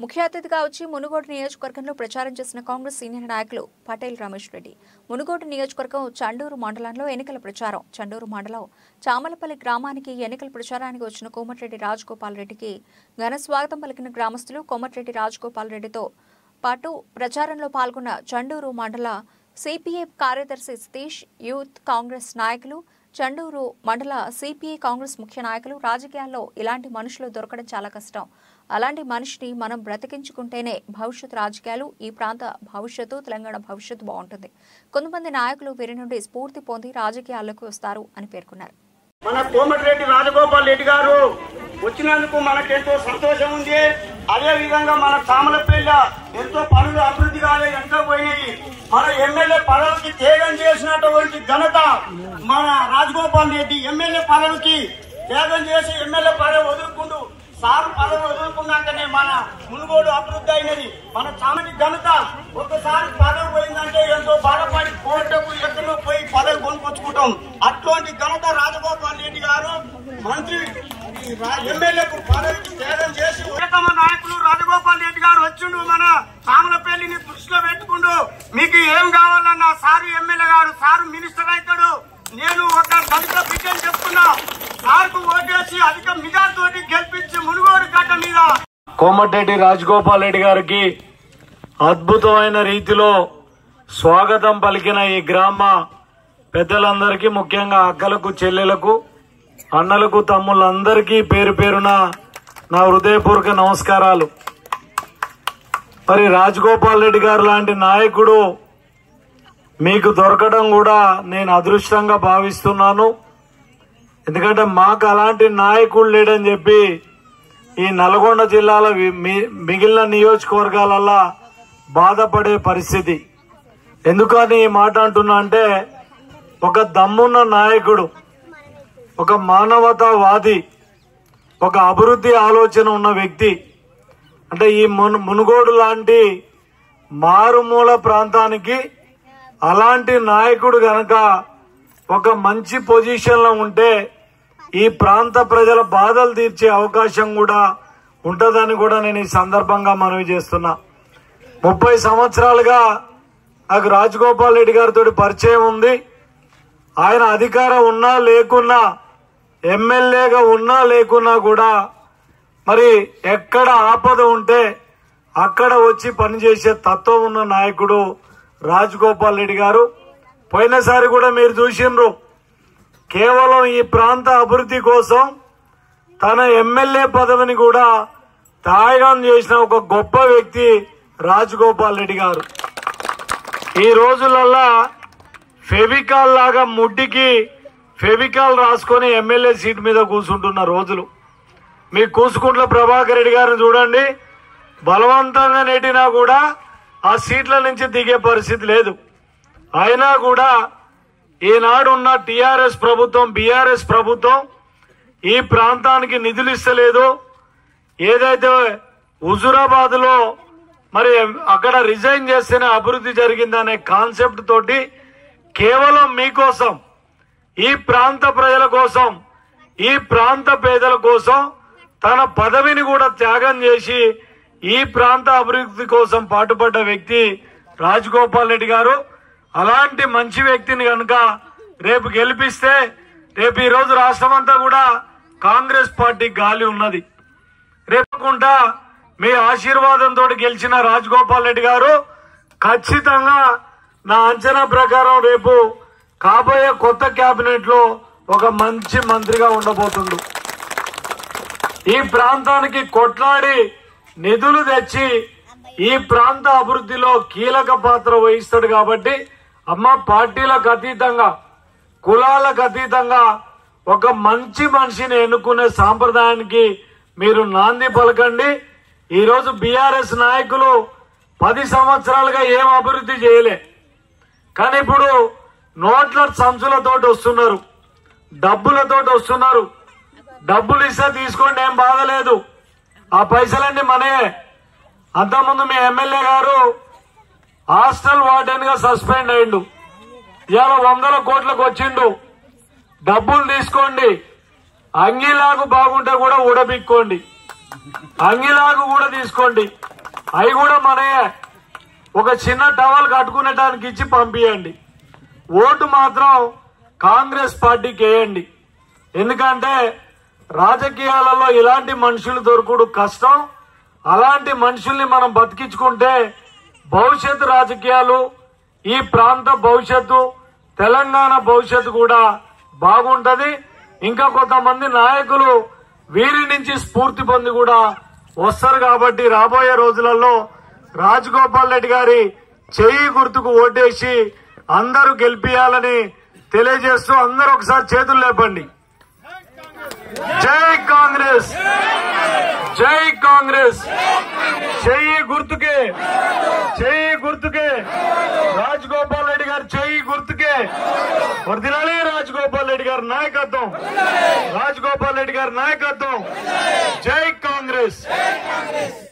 ముఖ్య అతిథిగా వచ్చి మునుగోడు నియోజకవర్గంలో ప్రచారం చేసిన కాంగ్రెస్ సీనియర్ నాయకులు పటేల్ రమేష్ రెడ్డి మునుగోడు నియోజకవర్గం చండూరు మండలంలో ఎన్నికల ప్రచారం చండూరు మండలం చామలపల్లి గ్రామానికి ఎన్నికల ప్రచారానికి వచ్చిన కోమటిరెడ్డి రాజగోపాల్ రెడ్డికి ఘన స్వాగతం పలికిన గ్రామస్తులు కోమటిరెడ్డి రాజగోపాల్ రెడ్డితో పాటు ప్రచారంలో పాల్గొన్న చండూరు మండల సిపిఐ కార్యదర్శి సతీష్ యూత్ కాంగ్రెస్ నాయకులు చండూరు మండల సిపిఐ కాంగ్రెస్ ముఖ్య నాయకులు రాజకీయాల్లో ఇలాంటి మనుషులు దొరకడం చాలా కష్టం అలాంటి మనిషిని మనం బ్రతికించుకుంటేనే భవిష్యత్ రాజకీయాలు ఈ ప్రాంత భవిష్యత్తు తెలంగాణ భవిష్యత్తు బాగుంటుంది కొంతమంది నాయకులు వీరి నుండి స్ఫూర్తి పొంది రాజకీయాల్లోకి వస్తారు అని పేర్కొన్నారు మన కోమటిరెడ్డి రాజగోపాల్ రెడ్డి గారు వచ్చినందుకు మనకెంతో సంతోషం ఉంది అదే విధంగా మన చామలపల్లి ఎంతో పనులు అభివృద్ధి కాలే ఎంతో పోయినాయి మన ఎమ్మెల్యే పదవికి త్యాగం చేసినటువంటి ఘనత మన రాజగోపాల్ రెడ్డి ఎమ్మెల్యే పదవికి త్యాగం చేసి ఎమ్మెల్యే పదవి వదులుకుంటూ సారు పదవి వదులుకున్నాకనే మన మునుగోడు అభివృద్ధి అయినది మన చామటి ఘనత ఒకసారి పదవి పోయిందంటే ఎంతో బాధపడి కోర్టుకు ఎక్కడో పోయి పదవి కొనుక్కొచ్చుకుంటాం అట్లాంటి ఘనత రాజగోపాల్ రెడ్డి గారు మంత్రి ఈ రా- ఎమ్మెల్యేకు పదవికి త్యాగం చేసి ఉత్తమ నాయకులు రాజగోపాల్ రెడ్డి గారు వచ్చిండు మన చామలపల్లిని దృష్టిలో పెట్టుకుండు మీకు ఏం కావాలన్నా sir MLA garu sir minister అవుతాడు నేను ఒక దళిత బిడ్డని చెప్తున్నా సార్కు ఓటేసి అధిక మిజాతోటి గెలిపించి మునుగోడు గడ్డ మీద కోమటిరెడ్డి రాజగోపాల్ రెడ్డి గారికి అద్భుతమైన రీతిలో స్వాగతం పలికిన ఈ గ్రామ పెద్దలందరికీ ముఖ్యంగా అక్కలకు చెల్లెలకు అన్నలకు తమ్ముళ్ళందరికీ పేరు పేరున నా హృదయపూర్వక నమస్కారాలు మరి రాజగోపాల్ రెడ్డి గారు లాంటి నాయకుడు మీకు దొరకడం కూడా నేను అదృష్టంగా భావిస్తున్నాను ఎందుకంటే మాకు అలాంటి నాయకుడు లేడని చెప్పి ఈ నల్గొండ జిల్లాల వి- మి- మిగిలిన నియోజకవర్గాలల్లా బాధపడే పరిస్థితి ఎందుకని ఈ మాట అంటున్నా అంటే ఒక దమ్మున్న నాయకుడు ఒక మానవతావాది ఒక అభివృద్ధి ఆలోచన ఉన్న వ్యక్తి అంటే ఈ మును మునుగోడు లాంటి మారుమూల ప్రాంతానికి అలాంటి నాయకుడు గనక ఒక మంచి పొజిషన్ లో ఉంటే ఈ ప్రాంత ప్రజల బాధలు తీర్చే అవకాశం కూడా ఉంటదని కూడా నేను ఈ సందర్భంగా మనవి చేస్తున్నా ముప్పై సంవత్సరాలుగా నాకు రాజగోపాల్ రెడ్డి గారితో పరిచయం ఉంది ఆయన అధికారం ఉన్నా లేకున్నా ఎమ్మెల్యేగా ఉన్నా లేకున్నా కూడా మరి ఎక్కడ ఆపద ఉంటే అక్కడ వచ్చి పనిచేసే తత్వం ఉన్న నాయకుడు రాజగోపాల్ రెడ్డి గారు పోయినసారి కూడా మీరు చూసిండ్రు కేవలం ఈ ప్రాంత అభివృద్ధి కోసం తన ఎమ్మెల్యే పదవిని కూడా త్యాగం చేసిన ఒక గొప్ప వ్యక్తి రాజగోపాల్ రెడ్డి గారు ఈ రోజులల్లా ఫెవికాల్ లాగా ముడ్డికి ఫెవికాల్ రాసుకొని ఎమ్మెల్యే సీట్ మీద కూర్చుంటున్న రోజులు మీ కూసుకుంట్ల ప్రభాకర్ రెడ్డి గారిని చూడండి బలవంతంగా నెట్టినా కూడా ఆ సీట్ల నుంచి దిగే పరిస్థితి లేదు అయినా కూడా ఈనాడు ఉన్న టిఆర్ఎస్ ప్రభుత్వం బీఆర్ఎస్ ప్రభుత్వం ఈ ప్రాంతానికి నిధులు ఇస్తలేదు ఏదైతే హుజురాబాద్ లో మరి అక్కడ రిజైన్ చేస్తేనే అభివృద్ధి జరిగిందనే కాన్సెప్ట్ తోటి కేవలం మీకోసం ఈ ప్రాంత ప్రజల కోసం ఈ ప్రాంత పేదల కోసం తన పదవిని కూడా త్యాగం చేసి ఈ ప్రాంత అభివృద్ధి కోసం పాటుపడ్డ వ్యక్తి రాజగోపాల్ రెడ్డి గారు అలాంటి మంచి వ్యక్తిని కనుక రేపు గెలిపిస్తే రేపు ఈ రోజు రాష్ట్రం అంతా కూడా కాంగ్రెస్ పార్టీ గాలి ఉన్నది రేపకుండా మీ ఆశీర్వాదంతో గెలిచిన రాజగోపాల్ రెడ్డి గారు ఖచ్చితంగా నా అంచనా ప్రకారం రేపు కాబోయే కొత్త కేబినెట్ లో ఒక మంచి మంత్రిగా ఉండబోతుండు ఈ ప్రాంతానికి కొట్లాడి నిధులు తెచ్చి ఈ ప్రాంత అభివృద్ధిలో కీలక పాత్ర వహిస్తాడు కాబట్టి అమ్మ పార్టీలకు అతీతంగా కులాలకు అతీతంగా ఒక మంచి మనిషిని ఎన్నుకునే సాంప్రదాయానికి మీరు నాంది పలకండి ఈ రోజు బీఆర్ఎస్ నాయకులు పది సంవత్సరాలుగా ఏం అభివృద్ధి చేయలే కానీ ఇప్పుడు నోట్ల సంచులతోటి వస్తున్నారు డబ్బులతోటి వస్తున్నారు డబ్బులు ఇస్తే తీసుకోండి ఏం బాధలేదు ఆ పైసలన్నీ మనే అంతకుముందు మీ ఎమ్మెల్యే గారు హాస్టల్ వార్డెన్ గా సస్పెండ్ అయిండు ఇవాళ వందల కోట్లకు వచ్చిండు డబ్బులు తీసుకోండి అంగిలాగు బాగుంటే కూడా ఊడబిక్కోండి అంగిలాగు కూడా తీసుకోండి అవి కూడా మనయే ఒక చిన్న టవల్ కట్టుకునేటానికి ఇచ్చి పంపియండి ఓటు మాత్రం కాంగ్రెస్ పార్టీకి వేయండి ఎందుకంటే రాజకీయాలలో ఇలాంటి మనుషులు దొరకడు కష్టం అలాంటి మనుషుల్ని మనం బతికించుకుంటే భవిష్యత్తు రాజకీయాలు ఈ ప్రాంత భవిష్యత్తు తెలంగాణ భవిష్యత్తు కూడా బాగుంటది ఇంకా కొంతమంది నాయకులు వీరి నుంచి స్ఫూర్తి పొంది కూడా వస్తారు కాబట్టి రాబోయే రోజులలో రాజగోపాల్ రెడ్డి గారి చెయ్యి గుర్తుకు ఓటేసి అందరూ గెలిపియాలని తెలియజేస్తూ అందరూ ఒకసారి చేతులు లేపండి జై కాంగ్రెస్ జై కాంగ్రెస్ చెయ్యి గుర్తుకే చెయ్యి గుర్తుకే రాజగోపాల్ రెడ్డి గారు చెయ్యి గుర్తుకే వర్దినాలే రాజగోపాల్ రెడ్డి గారి నాయకత్వం రాజగోపాల్ రెడ్డి గారి నాయకత్వం జై కాంగ్రెస్